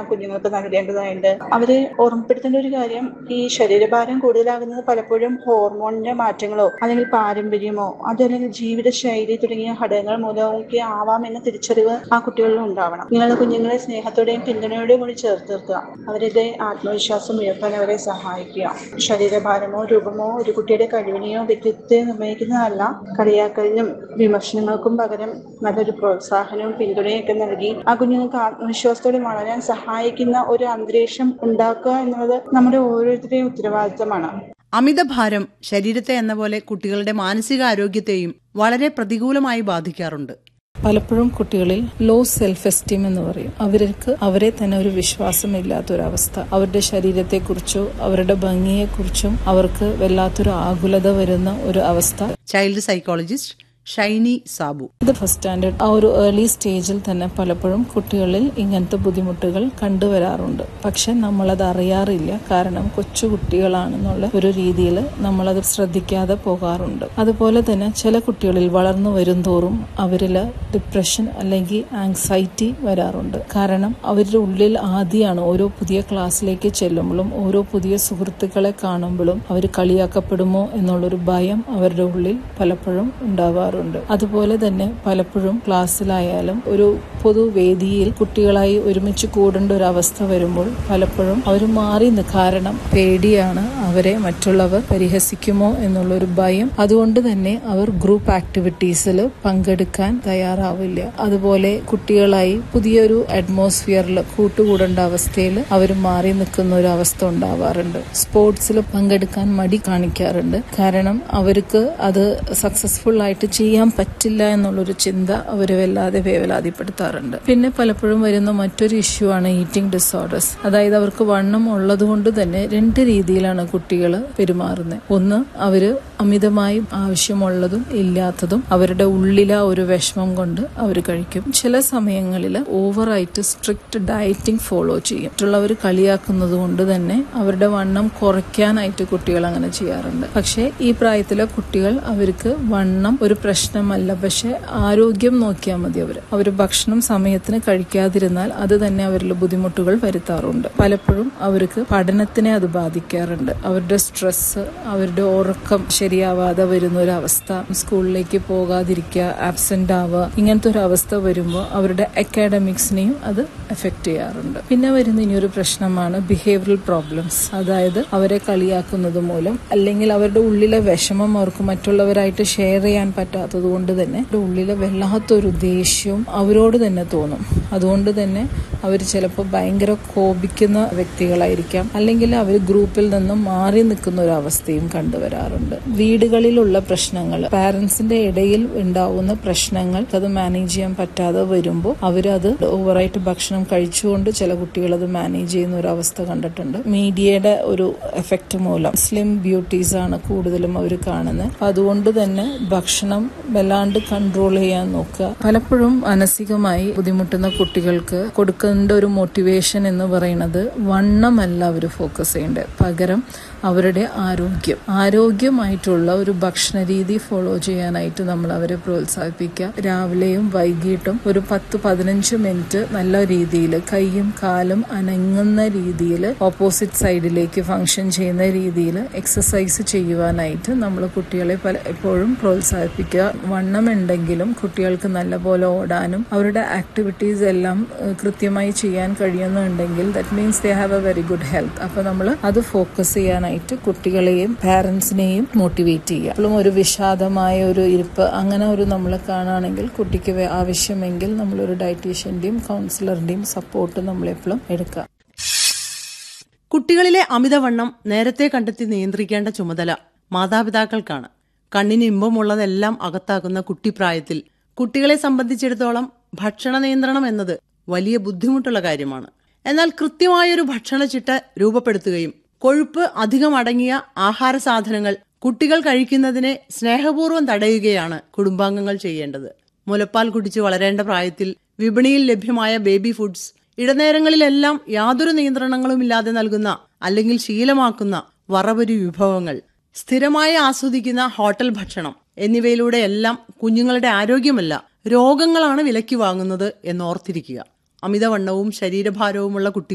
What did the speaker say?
കുഞ്ഞുങ്ങൾക്ക് നൽകേണ്ടതായിട്ട് അവര് ഓർമ്മപ്പെടുത്തേണ്ട ഒരു കാര്യം ഈ ശരീരഭാരം കൂടുതലാകുന്നത് പലപ്പോഴും ഹോർമോണിന്റെ മാറ്റങ്ങളോ അല്ലെങ്കിൽ പാരമ്പര്യമോ അതല്ലെങ്കിൽ ജീവിതശൈലി തുടങ്ങിയ ഘടകങ്ങൾ മൂലമൊക്കെ ആവാമെന്ന തിരിച്ചറിവ് ആ കുട്ടികളിൽ ഉണ്ടാവണം നിങ്ങളുടെ കുഞ്ഞുങ്ങളെ സ്നേഹത്തോടെയും പിന്തുണയോടെയും കൂടി ചേർത്ത് നിർത്തുക അവരുടെ ആത്മവിശ്വാസം ഉയർത്താൻ അവരെ സഹായിക്കുക ശരീരഭാരമോ രൂപമോ ഒരു കുട്ടിയുടെ കഴിവിനെയോ വ്യക്തിത്വത്തെ നിർണ്ണയിക്കുന്നതല്ല കളിയാക്കലിനും വിമർശനങ്ങൾക്കും പകരം നല്ലൊരു പ്രോത്സാഹനവും പിന്തുണയും ഒക്കെ നൽകി ആ കുഞ്ഞുങ്ങൾക്ക് ആത്മവിശ്വാസത്തോടെ വളരാൻ സഹായിക്കുന്ന ഒരു അന്തരീക്ഷം ഉണ്ടാക്കുക എന്നുള്ളത് നമ്മുടെ ഓരോരുത്തരുടെയും ഉത്തരവാദിത്തമാണ് അമിതഭാരം ശരീരത്തെ എന്ന പോലെ കുട്ടികളുടെ മാനസികാരോഗ്യത്തെയും വളരെ പ്രതികൂലമായി ബാധിക്കാറുണ്ട് പലപ്പോഴും കുട്ടികളിൽ ലോ സെൽഫ് എസ്റ്റീം എന്ന് പറയും അവർക്ക് അവരെ തന്നെ ഒരു വിശ്വാസമില്ലാത്തൊരവസ്ഥ അവരുടെ ശരീരത്തെക്കുറിച്ചോ അവരുടെ ഭംഗിയെക്കുറിച്ചും അവർക്ക് വല്ലാത്തൊരു ആകുലത വരുന്ന ഒരു അവസ്ഥ ചൈൽഡ് സൈക്കോളജിസ്റ്റ് ഷൈനി സാബു ഇത് ഫസ്റ്റ് സ്റ്റാൻഡേർഡ് ആ ഒരു ഏർലി സ്റ്റേജിൽ തന്നെ പലപ്പോഴും കുട്ടികളിൽ ഇങ്ങനത്തെ ബുദ്ധിമുട്ടുകൾ കണ്ടുവരാറുണ്ട് പക്ഷെ നമ്മളത് അറിയാറില്ല കാരണം കൊച്ചു കുട്ടികളാണെന്നുള്ള ഒരു രീതിയിൽ നമ്മളത് ശ്രദ്ധിക്കാതെ പോകാറുണ്ട് അതുപോലെ തന്നെ ചില കുട്ടികളിൽ വളർന്നു വരും തോറും അവരിൽ ഡിപ്രഷൻ അല്ലെങ്കിൽ ആങ്സൈറ്റി വരാറുണ്ട് കാരണം അവരുടെ ഉള്ളിൽ ആദ്യമാണ് ഓരോ പുതിയ ക്ലാസ്സിലേക്ക് ചെല്ലുമ്പോഴും ഓരോ പുതിയ സുഹൃത്തുക്കളെ കാണുമ്പോഴും അവർ കളിയാക്കപ്പെടുമോ എന്നുള്ളൊരു ഭയം അവരുടെ ഉള്ളിൽ പലപ്പോഴും ഉണ്ടാവാറുണ്ട് അതുപോലെ തന്നെ പലപ്പോഴും ക്ലാസ്സിലായാലും ഒരു പൊതുവേദിയിൽ കുട്ടികളായി ഒരുമിച്ച് കൂടേണ്ട ഒരു അവസ്ഥ വരുമ്പോൾ പലപ്പോഴും അവർ മാറി നിന്ന് കാരണം പേടിയാണ് അവരെ മറ്റുള്ളവർ പരിഹസിക്കുമോ എന്നുള്ളൊരു ഭയം അതുകൊണ്ട് തന്നെ അവർ ഗ്രൂപ്പ് ആക്ടിവിറ്റീസിൽ പങ്കെടുക്കാൻ തയ്യാറാവില്ല അതുപോലെ കുട്ടികളായി പുതിയൊരു അറ്റ്മോസ്ഫിയറിൽ കൂട്ടുകൂടേണ്ട അവസ്ഥയിൽ അവർ മാറി നിൽക്കുന്ന ഒരു അവസ്ഥ ഉണ്ടാവാറുണ്ട് സ്പോർട്സിൽ പങ്കെടുക്കാൻ മടി കാണിക്കാറുണ്ട് കാരണം അവർക്ക് അത് സക്സസ്ഫുൾ ആയിട്ട് ചെയ്യാൻ പറ്റില്ല എന്നുള്ളൊരു ചിന്ത അവർ വല്ലാതെ വേവലാതിപ്പെടുത്താറുണ്ട് പിന്നെ പലപ്പോഴും വരുന്ന മറ്റൊരു ഇഷ്യൂ ആണ് ഈറ്റിംഗ് ഡിസോർഡേഴ്സ് അതായത് അവർക്ക് വണ്ണം ഉള്ളത് കൊണ്ട് തന്നെ രണ്ട് രീതിയിലാണ് കുട്ടികൾ പെരുമാറുന്നത് ഒന്ന് അവര് അമിതമായി ആവശ്യമുള്ളതും ഇല്ലാത്തതും അവരുടെ ഉള്ളിലെ ഒരു വിഷമം കൊണ്ട് അവർ കഴിക്കും ചില സമയങ്ങളിൽ ഓവറായിട്ട് സ്ട്രിക്റ്റ് ഡയറ്റിംഗ് ഫോളോ ചെയ്യും മറ്റുള്ളവർ കളിയാക്കുന്നത് കൊണ്ട് തന്നെ അവരുടെ വണ്ണം കുറയ്ക്കാനായിട്ട് കുട്ടികൾ അങ്ങനെ ചെയ്യാറുണ്ട് പക്ഷേ ഈ പ്രായത്തിലെ കുട്ടികൾ അവർക്ക് വണ്ണം ഒരു പ്രശ്നമല്ല പക്ഷെ ആരോഗ്യം നോക്കിയാൽ മതി അവർ അവർ ഭക്ഷണം സമയത്തിന് കഴിക്കാതിരുന്നാൽ അത് തന്നെ അവരിൽ ബുദ്ധിമുട്ടുകൾ വരുത്താറുണ്ട് പലപ്പോഴും അവർക്ക് പഠനത്തിനെ അത് ബാധിക്കാറുണ്ട് അവരുടെ സ്ട്രെസ് അവരുടെ ഉറക്കം ശരിയാവാതെ വരുന്ന ഒരു അവസ്ഥ സ്കൂളിലേക്ക് പോകാതിരിക്കുക ആബ്സെന്റ് ആവുക ഇങ്ങനത്തെ ഒരു അവസ്ഥ വരുമ്പോൾ അവരുടെ അക്കാഡമിക്സിനെയും അത് എഫക്ട് ചെയ്യാറുണ്ട് പിന്നെ വരുന്ന ഇനിയൊരു പ്രശ്നമാണ് ബിഹേവിയറൽ പ്രോബ്ലംസ് അതായത് അവരെ കളിയാക്കുന്നത് മൂലം അല്ലെങ്കിൽ അവരുടെ ഉള്ളിലെ വിഷമം അവർക്ക് മറ്റുള്ളവരായിട്ട് ഷെയർ ചെയ്യാൻ പറ്റാത്തത് കൊണ്ട് തന്നെ അവരുടെ ഉള്ളിലെ വല്ലാത്തൊരു ദേഷ്യവും അവരോട് തന്നെ തോന്നും അതുകൊണ്ട് തന്നെ അവർ ചിലപ്പോൾ ഭയങ്കര കോപിക്കുന്ന വ്യക്തികളായിരിക്കാം അല്ലെങ്കിൽ അവർ ഗ്രൂപ്പിൽ നിന്നും മാറി നിൽക്കുന്ന ഒരു അവസ്ഥയും കണ്ടുവരാറുണ്ട് വീടുകളിലുള്ള പ്രശ്നങ്ങൾ പാരന്റ്സിന്റെ ഇടയിൽ ഉണ്ടാവുന്ന പ്രശ്നങ്ങൾ അത് മാനേജ് ചെയ്യാൻ പറ്റാതെ വരുമ്പോൾ അവരത് ഓവറായിട്ട് ഭക്ഷണം കഴിച്ചുകൊണ്ട് ചില കുട്ടികൾ അത് മാനേജ് ചെയ്യുന്ന ഒരു അവസ്ഥ കണ്ടിട്ടുണ്ട് മീഡിയയുടെ ഒരു എഫക്റ്റ് മൂലം സ്ലിം ബ്യൂട്ടീസ് ആണ് കൂടുതലും അവർ കാണുന്നത് അപ്പൊ അതുകൊണ്ട് തന്നെ ഭക്ഷണം വല്ലാണ്ട് കൺട്രോൾ ചെയ്യാൻ നോക്കുക പലപ്പോഴും മാനസികമായി ബുദ്ധിമുട്ടുന്ന കുട്ടികൾക്ക് കൊടുക്കേണ്ട ഒരു മോട്ടിവേഷൻ എന്ന് പറയുന്നത് വണ്ണമല്ല അവർ ഫോക്കസ് ചെയ്യേണ്ടത് പകരം അവരുടെ ആരോഗ്യം ആരോഗ്യമായിട്ടുള്ള ഒരു ഭക്ഷണ രീതി ഫോളോ ചെയ്യാനായിട്ട് നമ്മൾ അവരെ പ്രോത്സാഹിപ്പിക്കുക രാവിലെയും വൈകിട്ടും ഒരു പത്ത് പതിനഞ്ച് മിനിറ്റ് നല്ല രീതിയിൽ കൈയും കാലും അനങ്ങുന്ന രീതിയിൽ ഓപ്പോസിറ്റ് സൈഡിലേക്ക് ഫങ്ഷൻ ചെയ്യുന്ന രീതിയിൽ എക്സസൈസ് ചെയ്യുവാനായിട്ട് നമ്മൾ കുട്ടികളെ പല എപ്പോഴും പ്രോത്സാഹിപ്പിക്കുക വണ്ണമുണ്ടെങ്കിലും കുട്ടികൾക്ക് നല്ലപോലെ ഓടാനും അവരുടെ ആക്ടിവിറ്റീസ് എല്ലാം കൃത്യമായി ചെയ്യാൻ കഴിയുന്നുണ്ടെങ്കിൽ that means they have a very good health അപ്പൊ നമ്മൾ അത് ഫോക്കസ് ചെയ്യാനായിട്ട് കുട്ടികളെയും പാരന്റ്സിനെയും മോട്ടിവേറ്റ് ചെയ്യുക അപ്പോഴും ഒരു വിഷാദമായ ഒരു ഇരിപ്പ് അങ്ങനെ ഒരു നമ്മൾ കാണുകയാണെങ്കിൽ കുട്ടിക്ക് ആവശ്യമെങ്കിൽ നമ്മളൊരു ഡയറ്റീഷ്യന്റെയും കൗൺസിലറിന്റെയും സപ്പോർട്ട് നമ്മളെപ്പോഴും എടുക്കുക കുട്ടികളിലെ അമിതവണ്ണം നേരത്തെ കണ്ടെത്തി നിയന്ത്രിക്കേണ്ട ചുമതല മാതാപിതാക്കൾക്കാണ് കണ്ണിന് ഇമ്പമുള്ളതെല്ലാം അകത്താക്കുന്ന കുട്ടിപ്രായത്തിൽ കുട്ടികളെ സംബന്ധിച്ചിടത്തോളം ഭക്ഷണ നിയന്ത്രണം എന്നത് വലിയ ബുദ്ധിമുട്ടുള്ള കാര്യമാണ് എന്നാൽ കൃത്യമായൊരു ഭക്ഷണച്ചിട്ട രൂപപ്പെടുത്തുകയും കൊഴുപ്പ് അധികം അടങ്ങിയ ആഹാര സാധനങ്ങൾ കുട്ടികൾ കഴിക്കുന്നതിനെ സ്നേഹപൂർവ്വം തടയുകയാണ് കുടുംബാംഗങ്ങൾ ചെയ്യേണ്ടത് മുലപ്പാൽ കുടിച്ച് വളരേണ്ട പ്രായത്തിൽ വിപണിയിൽ ലഭ്യമായ ബേബി ഫുഡ്സ് ഇടനേരങ്ങളിലെല്ലാം യാതൊരു നിയന്ത്രണങ്ങളുമില്ലാതെ നൽകുന്ന അല്ലെങ്കിൽ ശീലമാക്കുന്ന വറവരി വിഭവങ്ങൾ സ്ഥിരമായി ആസ്വദിക്കുന്ന ഹോട്ടൽ ഭക്ഷണം എന്നിവയിലൂടെ എല്ലാം കുഞ്ഞുങ്ങളുടെ ആരോഗ്യമല്ല രോഗങ്ങളാണ് വിലയ്ക്ക് വാങ്ങുന്നത് എന്നോർത്തിരിക്കുക അമിതവണ്ണവും ശരീരഭാരവുമുള്ള കുട്ടികൾ